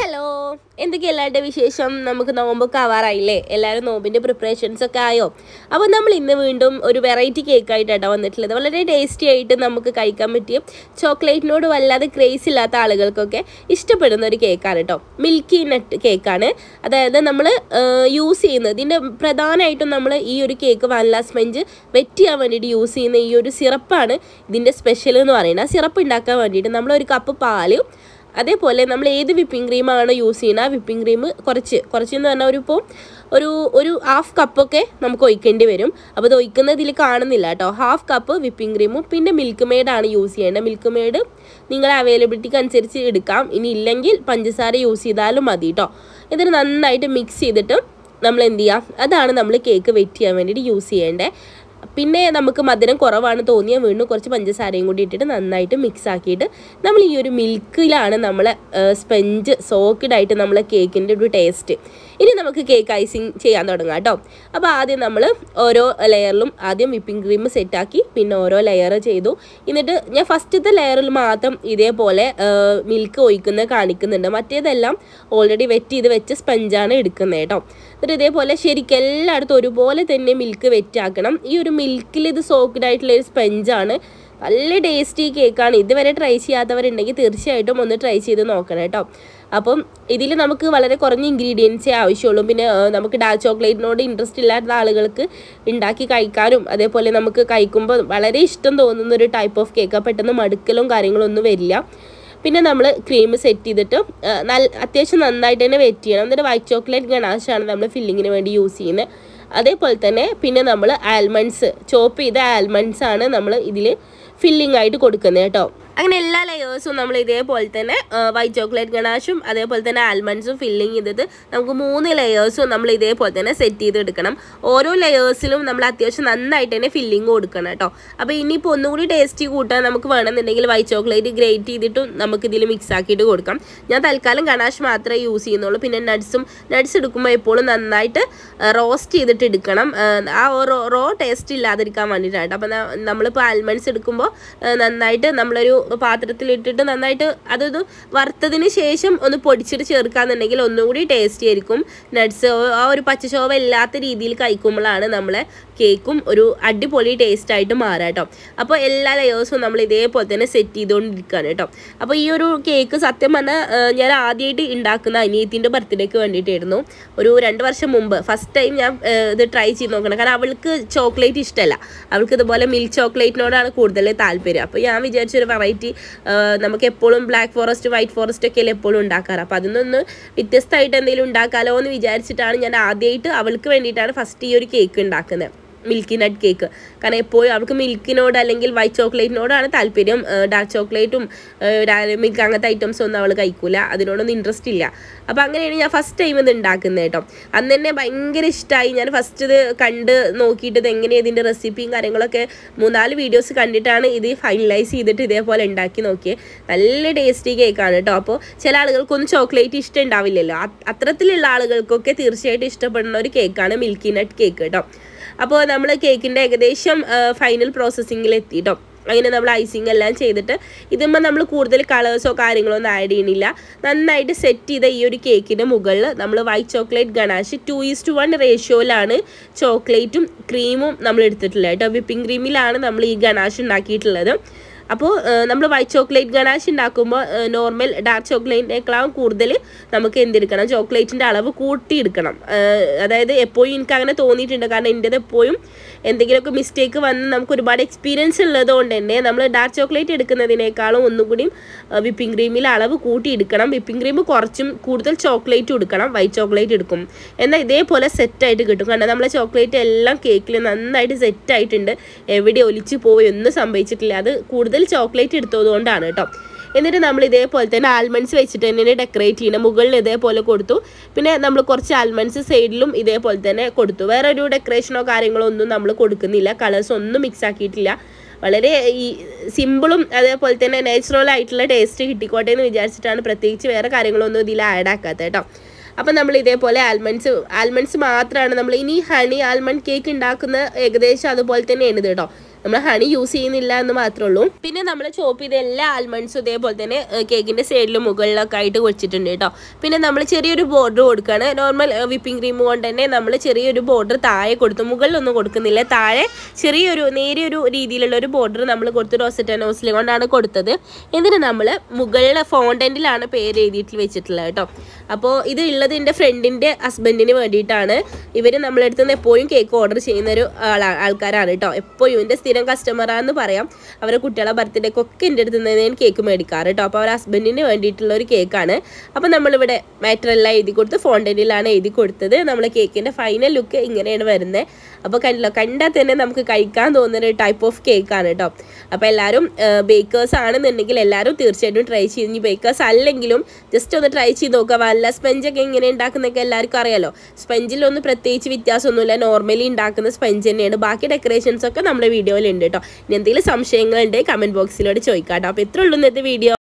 hello എന്തൊക്കെ എല്ലാവരുടെ വിശേഷം നമുക്ക് നോമ്പൊക്കെ ആവാറായില്ലേ എല്ലാവരും നോമ്പിൻ്റെ പ്രിപ്പറേഷൻസ് ഒക്കെ ആയോ അപ്പോൾ നമ്മൾ ഇന്ന് വീണ്ടും ഒരു വെറൈറ്റി കേക്കായിട്ടാണ് വന്നിട്ടുള്ളത് വളരെ ടേസ്റ്റി ആയിട്ട് നമുക്ക് കഴിക്കാൻ പറ്റിയ ചോക്ലേറ്റിനോട് വല്ലാതെ ക്രേസ് ഇല്ലാത്ത ആളുകൾക്കൊക്കെ ഇഷ്ടപ്പെടുന്ന ഒരു കേക്കാണ് കേട്ടോ മിൽക്കി നട്ട് കേക്കാണ് അതായത് നമ്മൾ യൂസ് ചെയ്യുന്നത് ഇതിൻ്റെ പ്രധാനമായിട്ടും നമ്മൾ ഈ ഒരു കേക്ക് വാനില സ്പഞ്ച് വെറ്റ് ചെയ്യാൻ വേണ്ടിയിട്ട് യൂസ് ചെയ്യുന്ന ഈ ഒരു സിറപ്പാണ് ഇതിൻ്റെ സ്പെഷ്യൽ എന്ന് പറയുന്നത് ആ സിറപ്പ് ഉണ്ടാക്കാൻ വേണ്ടിയിട്ട് നമ്മൾ ഒരു കപ്പ് പാല് അതേപോലെ നമ്മൾ ഏത് വിപ്പിംഗ് ക്രീമാണ് യൂസ് ചെയ്യുന്നത് ആ വിപ്പിംഗ് ക്രീം കുറച്ച് കുറച്ച് എന്ന് പറഞ്ഞാൽ ഒരു ഇപ്പോൾ ഒരു ഒരു ഹാഫ് കപ്പൊക്കെ നമുക്ക് ഒഴിക്കേണ്ടി വരും അപ്പോൾ ഇത് ഒഴിക്കുന്നത് ഇതിൽ കാണുന്നില്ല കേട്ടോ ഹാഫ് കപ്പ് വിപ്പിംഗ് ക്രീമും പിന്നെ മിൽക്ക് മെയ്ഡാണ് യൂസ് ചെയ്യേണ്ടത് മിൽക്ക് മെയ്ഡ് നിങ്ങളുടെ അവൈലബിലിറ്റിക്ക് അനുസരിച്ച് എടുക്കാം ഇനി ഇല്ലെങ്കിൽ പഞ്ചസാര യൂസ് ചെയ്താലും മതി കേട്ടോ ഇതിന് നന്നായിട്ട് മിക്സ് ചെയ്തിട്ട് നമ്മൾ എന്ത് ചെയ്യാം അതാണ് നമ്മൾ കേക്ക് വെറ്റ് ചെയ്യാൻ വേണ്ടിയിട്ട് യൂസ് ചെയ്യേണ്ടത് പിന്നെ നമുക്ക് മധുരം കുറവാണ് തോന്നിയാൽ വീണ്ടും കുറച്ച് പഞ്ചസാരയും കൂടി ഇട്ടിട്ട് നന്നായിട്ട് മിക്സ് ആക്കിയിട്ട് നമ്മൾ ഈ ഒരു മിൽക്കിലാണ് നമ്മൾ സ്പഞ്ച് സോക്കിഡായിട്ട് നമ്മൾ കേക്കിൻ്റെ ഒരു ടേസ്റ്റ് ഇനി നമുക്ക് കേക്ക് ഐസിങ് ചെയ്യാൻ തുടങ്ങാം കേട്ടോ അപ്പോൾ ആദ്യം നമ്മൾ ഓരോ ലെയറിലും ആദ്യം വിപ്പിംഗ് ക്രീം സെറ്റാക്കി പിന്നെ ഓരോ ലെയർ ചെയ്തു എന്നിട്ട് ഞാൻ ഫസ്റ്റത്തെ ലെയറിൽ മാത്രം ഇതേപോലെ മിൽക്ക് ഒഴിക്കുന്നത് കാണിക്കുന്നുണ്ട് മറ്റേതെല്ലാം ഓൾറെഡി വെറ്റ് ചെയ്ത് വെച്ച സ്പഞ്ചാണ് എടുക്കുന്നത് കേട്ടോ എന്നിട്ട് ഇതേപോലെ ശരിക്കും എല്ലായിടത്തും ഒരുപോലെ തന്നെ മിൽക്ക് വെറ്റാക്കണം ഈ ഒരു മിൽക്കിൽ ഇത് സോക്ക്ഡ് ആയിട്ടുള്ള ഒരു സ്പഞ്ചാണ് നല്ല ടേസ്റ്റി കേക്കാണ് ഇതുവരെ ട്രൈ ചെയ്യാത്തവരുണ്ടെങ്കിൽ തീർച്ചയായിട്ടും ഒന്ന് ട്രൈ ചെയ്ത് നോക്കണം കേട്ടോ അപ്പം ഇതിൽ നമുക്ക് വളരെ കുറഞ്ഞ ഇൻഗ്രീഡിയൻസേ ആവശ്യമുള്ളൂ പിന്നെ ആ, നമുക്ക് ഡാർക്ക് ചോക്ലേറ്റിനോട് ഇൻട്രസ്റ്റ് ഇല്ലാത്ത ആളുകൾക്ക് ഉണ്ടാക്കി കഴിക്കാനും അതേപോലെ നമുക്ക് കഴിക്കുമ്പോൾ വളരെ ഇഷ്ടം തോന്നുന്ന ഒരു ടൈപ്പ് ഓഫ് കേക്ക് പെട്ടെന്ന് മടുക്കലും കാര്യങ്ങളും ഒന്നും വരില്ല പിന്നെ നമ്മൾ ക്രീം സെറ്റ് ചെയ്തിട്ട് ആ, നല്ല അത്യാവശ്യം നന്നായിട്ട് തന്നെ വെറ്റ് ചെയ്യണം എന്നിട്ട് വൈറ്റ് ചോക്ലേറ്റ് ഗണാഷാണ് നമ്മൾ ഫില്ലിങ്ങിന് വേണ്ടി യൂസ് ചെയ്യുന്നത് അതേപോലെ തന്നെ പിന്നെ നമ്മൾ ആൽമണ്ട്സ് ചോപ്പ് ചെയ്ത ആൽമണ്ട്സ് ആണ് നമ്മൾ ഇതിൽ ഫില്ലിംഗ് ആയിട്ട് കൊടുക്കുന്നത് കേട്ടോ അങ്ങനെ എല്ലാ ലെയേഴ്സും നമ്മൾ ഇതേപോലെ തന്നെ വൈറ്റ് ചോക്ലേറ്റ് ഗണാഷും അതേപോലെ തന്നെ ആൽമണ്ട്സും ഫില്ലിങ് ചെയ്തത് നമുക്ക് മൂന്ന് ലെയേഴ്സും നമ്മൾ ഇതേപോലെ തന്നെ സെറ്റ് ചെയ്ത് എടുക്കണം ഓരോ ലെയേഴ്സിലും നമ്മൾ അത്യാവശ്യം നന്നായിട്ട് തന്നെ ഫില്ലിങ് കൊടുക്കണം കേട്ടോ അപ്പോൾ ഇനിയിപ്പോൾ ഒന്നുകൂടി ടേസ്റ്റി കൂട്ടാൻ നമുക്ക് വേണമെന്നുണ്ടെങ്കിൽ വൈറ്റ് ചോക്ലേറ്റ് ഗ്രേറ്റ് ചെയ്തിട്ടും നമുക്ക് ഇതിൽ മിക്സ് ആക്കിയിട്ട് കൊടുക്കാം ഞാൻ തൽക്കാലം ഗണാഷ് മാത്രമേ യൂസ് ചെയ്യുന്നുള്ളൂ പിന്നെ നട്ട്സും നട്ട്സ് എടുക്കുമ്പോൾ എപ്പോഴും നന്നായിട്ട് റോസ്റ്റ് ചെയ്തിട്ട് എടുക്കണം ആ, ആ റോ റോ ടേസ്റ്റ് ഇല്ലാതിരിക്കാൻ വേണ്ടിയിട്ടാണ് അപ്പോൾ നമ്മളിപ്പോൾ ആൽമണ്ട്സ് എടുക്കുമ്പോൾ ആ, നന്നായിട്ട് നമ്മളൊരു പാത്രത്തിലിട്ടിട്ട് നന്നായിട്ട് അതൊരു വറുത്തതിന് ശേഷം ഒന്ന് പൊടിച്ചിട്ട് ചേർക്കാന്നുണ്ടെങ്കിൽ ഒന്നുകൂടി ടേസ്റ്റി ആയിരിക്കും നട്ട്സ് ആ ഒരു പച്ചശോഭ ഇല്ലാത്ത രീതിയിൽ കഴിക്കുമ്പോഴാണ് നമ്മളെ കേക്കും ഒരു അടിപൊളി ടേസ്റ്റ് ആയിട്ട് മാറുക കേട്ടോ അപ്പോൾ എല്ലാ ലെയേഴ്സും നമ്മൾ ഇതേപോലെ തന്നെ സെറ്റ് ചെയ്തുകൊണ്ടിരിക്കുകയാണ് കേട്ടോ അപ്പോൾ ഈ ഒരു കേക്ക് സത്യം പറഞ്ഞാൽ ആ, ഞാൻ ആദ്യമായിട്ട് ഉണ്ടാക്കുന്ന അനിയത്തിൻ്റെ ബർത്ത്ഡേക്ക് വേണ്ടിയിട്ടായിരുന്നു ഒരു രണ്ട് വർഷം മുമ്പ് ഫസ്റ്റ് ടൈം ഞാൻ ആ, ഇത് ട്രൈ ചെയ്ത് നോക്കണം കാരണം അവൾക്ക് ചോക്ലേറ്റ് ഇഷ്ടമല്ല അവൾക്ക് ഇതുപോലെ മിൽക്ക് ചോക്ലേറ്റിനോടാണ് കൂടുതൽ താല്പര്യം അപ്പോൾ ഞാൻ വിചാരിച്ചൊരു വെറൈറ്റി നമുക്ക് എപ്പോഴും ബ്ലാക്ക് ഫോറസ്റ്റ് വൈറ്റ് ഫോറസ്റ്റ് ഒക്കെ അല്ലേ എപ്പോഴും ഉണ്ടാക്കാറ് അപ്പോൾ അതിനൊന്ന് വ്യത്യസ്തമായിട്ട് എന്തെങ്കിലും ഉണ്ടാക്കാലോ എന്ന് വിചാരിച്ചിട്ടാണ് ഞാൻ ആദ്യമായിട്ട് അവൾക്ക് വേണ്ടിയിട്ടാണ് ഫസ്റ്റ് ഈ ഒരു കേക്ക് ഉണ്ടാക്കുന്നത് മിൽക്കി നട്ട് കേക്ക് കാരണം എപ്പോഴും അവൾക്ക് മിൽക്കിനോട് അല്ലെങ്കിൽ വൈറ്റ് ചോക്ലേറ്റിനോടാണ് താല്പര്യം ഡാർക്ക് ചോക്ലേറ്റും മിൽക്ക് അങ്ങനത്തെ ഐറ്റംസ് ഒന്നും അവൾ കഴിക്കൂല അതിനോടൊന്നും ഇൻട്രസ്റ്റ് ഇല്ല അപ്പോൾ അങ്ങനെയാണ് ഞാൻ ഫസ്റ്റ് ടൈം ഇത് ഉണ്ടാക്കുന്നത് കേട്ടോ അന്ന് തന്നെ ഭയങ്കര ഇഷ്ടമായി ഞാൻ ഫസ്റ്റ് ഇത് കണ്ട് നോക്കിയിട്ട് ഇത് എങ്ങനെയാണ് ഇതിൻ്റെ റെസിപ്പിയും കാര്യങ്ങളൊക്കെ മൂന്നാല് വീഡിയോസ് കണ്ടിട്ടാണ് ഇത് ഫൈനലൈസ് ചെയ്തിട്ട് ഇതേപോലെ ഉണ്ടാക്കി നോക്കിയത് നല്ല ടേസ്റ്റി കേക്കാണ് കേട്ടോ അപ്പോൾ ചില ആളുകൾക്കൊന്നും ചോക്ലേറ്റ് ഇഷ്ടം ഉണ്ടാവില്ലല്ലോ അത്- അത്തരത്തിലുള്ള ആളുകൾക്കൊക്കെ തീർച്ചയായിട്ടും ഇഷ്ടപ്പെടുന്ന ഒരു കേക്കാണ് മിൽക്കി നട്ട് കേക്ക് കേട്ടോ അപ്പോൾ നമ്മൾ കേക്കിൻ്റെ ഏകദേശം ഫൈനൽ പ്രോസസ്സിങ്ങിൽ എത്തി കേട്ടോ അങ്ങനെ നമ്മൾ ഐസിങ് എല്ലാം ചെയ്തിട്ട് ഇതുമ്പോൾ നമ്മൾ കൂടുതൽ കളേഴ്സോ കാര്യങ്ങളോ ഒന്നും ആഡ് ചെയ്യണില്ല നന്നായിട്ട് സെറ്റ് ചെയ്ത ഈ ഒരു കേക്കിൻ്റെ മുകളിൽ നമ്മൾ white chocolate ganache two is to one റേഷ്യോയിലാണ് ചോക്ലേറ്റും ക്രീമും നമ്മൾ എടുത്തിട്ടുള്ളത് കേട്ടോ വിപ്പിംഗ് ക്രീമിലാണ് നമ്മൾ ഈ ഗണാഷ് ഉണ്ടാക്കിയിട്ടുള്ളത് അപ്പോൾ നമ്മൾ വൈറ്റ് ചോക്ലേറ്റ് ഗണാഷ് ഉണ്ടാക്കുമ്പോൾ നോർമൽ ഡാർക്ക് ചോക്ലേറ്റിനേക്കാളും കൂടുതൽ നമുക്ക് എന്തെടുക്കണം ചോക്ലേറ്റിൻ്റെ അളവ് കൂട്ടിയെടുക്കണം ഏഹ് അതായത് എപ്പോഴും എനിക്ക് അങ്ങനെ തോന്നിയിട്ടുണ്ട് കാരണം എൻ്റെത് എപ്പോഴും എന്തെങ്കിലുമൊക്കെ മിസ്റ്റേക്ക് വന്ന് നമുക്ക് ഒരുപാട് എക്സ്പീരിയൻസ് ഉള്ളത് കൊണ്ട് തന്നെ നമ്മൾ ഡാർക്ക് ചോക്ലേറ്റ് എടുക്കുന്നതിനേക്കാളും ഒന്നുകൂടിയും വിപ്പിംഗ് ക്രീമിൽ അളവ് കൂട്ടിയെടുക്കണം വിപ്പിംഗ് ക്രീം കുറച്ചും കൂടുതൽ ചോക്ലേറ്റ് എടുക്കണം വൈറ്റ് ചോക്ലേറ്റ് എടുക്കും എന്നാൽ ഇതേപോലെ സെറ്റായിട്ട് കിട്ടും കാരണം നമ്മളെ ചോക്ലേറ്റ് എല്ലാം കേക്കിൽ നന്നായിട്ട് സെറ്റായിട്ടുണ്ട് എവിടെ ഒലിച്ച് പോയി ഒന്നും സംഭവിച്ചിട്ടില്ല അത് കൂടുതൽ ചോക്ലേറ്റ് എടുത്തതുകൊണ്ടാണ് കേട്ടോ എന്നിട്ട് നമ്മൾ ഇതേപോലെ തന്നെ ആൽമണ്ട്സ് വെച്ചിട്ട് തന്നെ ഡെക്കറേറ്റ് ചെയ്യണം മുകളിൽ ഇതേപോലെ കൊടുത്തു പിന്നെ നമ്മൾ കുറച്ച് ആൽമണ്ട്സ് സൈഡിലും ഇതേപോലെ തന്നെ കൊടുത്തു വേറെ ഒരു ഡെക്കറേഷനോ കാര്യങ്ങളോ ഒന്നും നമ്മൾ കൊടുക്കുന്നില്ല കളേഴ്സ് ഒന്നും മിക്സ് ആക്കിയിട്ടില്ല വളരെ ഈ സിമ്പിളും അതേപോലെ തന്നെ നാച്ചുറൽ ആയിട്ടുള്ള ടേസ്റ്റ് കിട്ടിക്കോട്ടെ എന്ന് വിചാരിച്ചിട്ടാണ് പ്രത്യേകിച്ച് വേറെ കാര്യങ്ങളൊന്നും ഇതിൽ ആഡ് ആക്കാത്തത് കേട്ടോ അപ്പം നമ്മൾ ഇതേപോലെ ആൽമണ്ട്സ് ആൽമണ്ട്സ് മാത്രമാണ് നമ്മൾ ഇനി ഹണി ആൽമണ്ട് കേക്ക് ഉണ്ടാക്കുന്ന ഏകദേശം അതുപോലെ തന്നെയാണ് ഇത് കേട്ടോ നമ്മൾ ഹണി യൂസ് ചെയ്യുന്നില്ല എന്ന് മാത്രമേ ഉള്ളൂ പിന്നെ നമ്മൾ ചോപ്പ് ചെയ്ത എല്ലാ ആൽമണ്ട്സും ഇതേപോലെ തന്നെ കേക്കിൻ്റെ സൈഡിലും മുകളിലൊക്കെ ആയിട്ട് വെച്ചിട്ടുണ്ട് കേട്ടോ പിന്നെ നമ്മൾ ചെറിയൊരു ബോർഡർ കൊടുക്കുകയാണ് നോർമൽ വിപ്പിംഗ് ക്രീം കൊണ്ട് തന്നെ നമ്മൾ ചെറിയൊരു ബോർഡർ താഴെ കൊടുത്തു മുകളിലൊന്നും കൊടുക്കുന്നില്ല താഴെ ചെറിയൊരു നേരിയൊരു രീതിയിലുള്ള ഒരു ബോർഡർ നമ്മൾ കൊടുത്ത് റോസറ്റ നോസിൽ കൊണ്ടാണ് കൊടുത്തത് എന്നിട്ട് നമ്മൾ മുകളിലെ ഫോണ്ടൻറ്റിലാണ് പേര് എഴുതിയിട്ട് വെച്ചിട്ടുള്ളത് കേട്ടോ അപ്പോൾ ഇത് ഉള്ളത് എൻ്റെ ഫ്രണ്ടിൻ്റെ ഹസ്ബൻഡിന് വേണ്ടിയിട്ടാണ് ഇവർ നമ്മളെടുത്ത് നിന്ന് എപ്പോഴും കേക്ക് ഓർഡർ ചെയ്യുന്ന ഒരു ആളാ ആൾക്കാരാണ് കേട്ടോ എപ്പോഴും എൻ്റെ സ്ഥിരം കസ്റ്റമറാന്ന് പറയാം അവരെ കുട്ടികളെ ബർത്ത്ഡേക്ക് ഒക്കെ എൻ്റെ അടുത്ത് നിന്ന് ഞാൻ കേക്ക് മേടിക്കാറ് കേട്ടോ അപ്പോൾ അവർ ഹസ്ബൻഡിന് വേണ്ടിയിട്ടുള്ള ഒരു കേക്കാണ് അപ്പോൾ നമ്മളിവിടെ മാറ്ററെല്ലാം എഴുതി കൊടുത്ത് ഫോണ്ടൻറ്റിലാണ് എഴുതി കൊടുത്തത് നമ്മൾ കേക്കിൻ്റെ ഫൈനൽ ലുക്ക് ഇങ്ങനെയാണ് വരുന്നത് അപ്പോൾ കണ്ടില്ലോ കണ്ടാൽ തന്നെ നമുക്ക് കഴിക്കാൻ തോന്നുന്ന ഒരു ടൈപ്പ് ഓഫ് കേക്കാണ് കേട്ടോ അപ്പോൾ എല്ലാവരും ബേക്കേഴ്സ് ആണെന്നുണ്ടെങ്കിൽ എല്ലാവരും തീർച്ചയായിട്ടും ട്രൈ ചെയ്ത് ഇനി ബേക്കേഴ്സ് അല്ലെങ്കിലും ജസ്റ്റ് ഒന്ന് ട്രൈ ചെയ്ത് നോക്കുക വല്ല സ്പഞ്ചൊക്കെ എങ്ങനെ ഉണ്ടാക്കുന്നതൊക്കെ എല്ലാവർക്കും അറിയാലോ സ്പഞ്ചിലൊന്നും പ്രത്യേകിച്ച് വ്യത്യാസമൊന്നുമില്ല നോർമലി ഉണ്ടാക്കുന്ന സ്പഞ്ച് തന്നെയാണ് ബാക്കി ഡെക്കറേഷൻസ് ഒക്കെ നമ്മുടെ വീഡിയോയിലുണ്ട് കേട്ടോ ഇനി എന്തെങ്കിലും സംശയങ്ങളുണ്ടെങ്കിൽ കമൻറ്റ് ബോക്സിലോട്ട് ചോദിക്കാം കേട്ടോ അപ്പോൾ ഇത്രയുള്ളൂ ഇന്നത്തെ വീഡിയോ